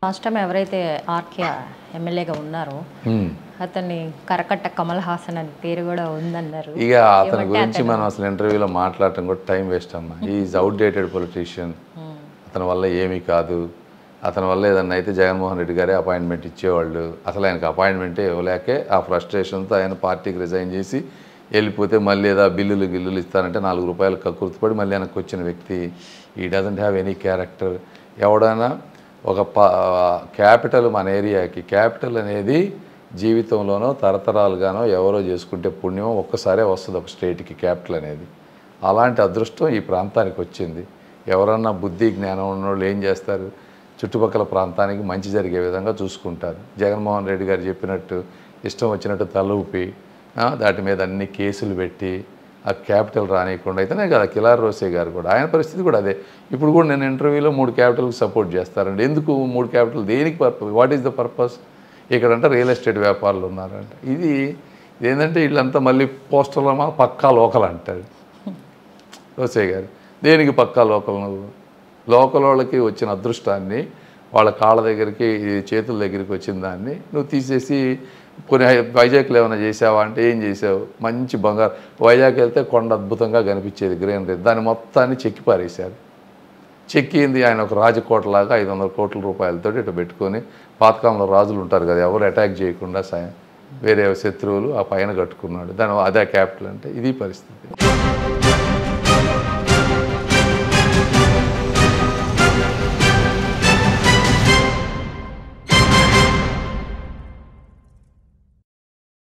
Last time ఎవరైతే RK ఎమ్మెల్యేగా ఉన్నారో హ్మ్. అతన్ని కరకట్ట కమల్ హాసన్ అని పేరు కూడా ఉందన్నారు ఇక అతని గురించి మనం అసలు ఇంటర్వ్యూలో మాట్లాడటం కూడా టైం వేస్ట్ అమ్మా ఈజ్ అవుట్డేటెడ్ పొలిటీషియన్ అతని వల్ల ఏమీ కాదు అతని వల్ల ఏదన్నా అయితే జగన్మోహన్ రెడ్డి గారే అపాయింట్మెంట్ ఇచ్చేవాళ్ళు అసలు ఆయనకు అపాయింట్మెంటే ఇవ్వలేకే ఆ ఫ్రస్ట్రేషన్తో ఆయన పార్టీకి రిజైన్ చేసి వెళ్ళిపోతే మళ్ళీ ఏదో బిల్లులు గిల్లులు ఇస్తానంటే నాలుగు రూపాయలు కక్కుర్తిపడి మళ్ళీ వెనక్కి వచ్చిన వ్యక్తి ఈ డజంట్ హ్యావ్ ఎనీ క్యారెక్టర్ ఎవడైనా ఒక ప క్యాపిటల్ మన ఏరియాకి క్యాపిటల్ అనేది జీవితంలోనో తరతరాలుగానో ఎవరో చేసుకుంటే పుణ్యం ఒక్కసారే వస్తుంది ఒక స్టేట్కి క్యాపిటల్ అనేది అలాంటి అదృష్టం ఈ ప్రాంతానికి వచ్చింది ఎవరన్నా బుద్ధి జ్ఞానం ఉన్నోళ్ళు ఏం చేస్తారు చుట్టుపక్కల ప్రాంతానికి మంచి జరిగే విధంగా చూసుకుంటారు జగన్మోహన్ రెడ్డి గారు చెప్పినట్టు ఇష్టం వచ్చినట్టు తల ఊపి ఆ, దాటి మీద అన్ని కేసులు పెట్టి ఆ క్యాపిటల్ రానియకుండా అయితేనే కదా కిలార్ రోసే గారు కూడా ఆయన పరిస్థితి కూడా అదే ఇప్పుడు కూడా నేను ఇంటర్వ్యూలో మూడు క్యాపిటల్కి సపోర్ట్ చేస్తారండి ఎందుకు మూడు క్యాపిటల్ దేనికి purpose what is the purpose ఇక్కడంటే రియల్ ఎస్టేట్ వ్యాపారులు ఉన్నారంట ఇది ఏంటంటే వీళ్ళంతా మళ్ళీ పోస్టర్లమా పక్కా లోకల్ అంటాడు రోసే గారు దేనికి పక్కా లోకల్ నువ్వు లోకల్ వాళ్ళకి వచ్చిన అదృష్టాన్ని వాళ్ళ కాళ్ళ దగ్గరికి ఈ చేతుల దగ్గరికి వచ్చిన దాన్ని నువ్వు తీసేసి కొన్ని వైజాగ్లో ఏమైనా చేసావా అంటే ఏం చేసావు మంచి బంగారు వైజాగ్ వెళ్తే కొండ అద్భుతంగా కనిపించేది గ్రీనరీ దాన్ని మొత్తాన్ని చెక్కి పారేశారు చెక్కింది ఆయన ఒక రాజకోటలాగా ఐదు వందల కోట్ల రూపాయలతో ఇటు పెట్టుకొని పాతకాలంలో రాజులు ఉంటారు కదా ఎవరు అటాక్ చేయకుండా సాయం వేరే శత్రువులు ఆ పైన కట్టుకున్నాడు దాని అదే క్యాపిటల్ అంటే ఇది పరిస్థితి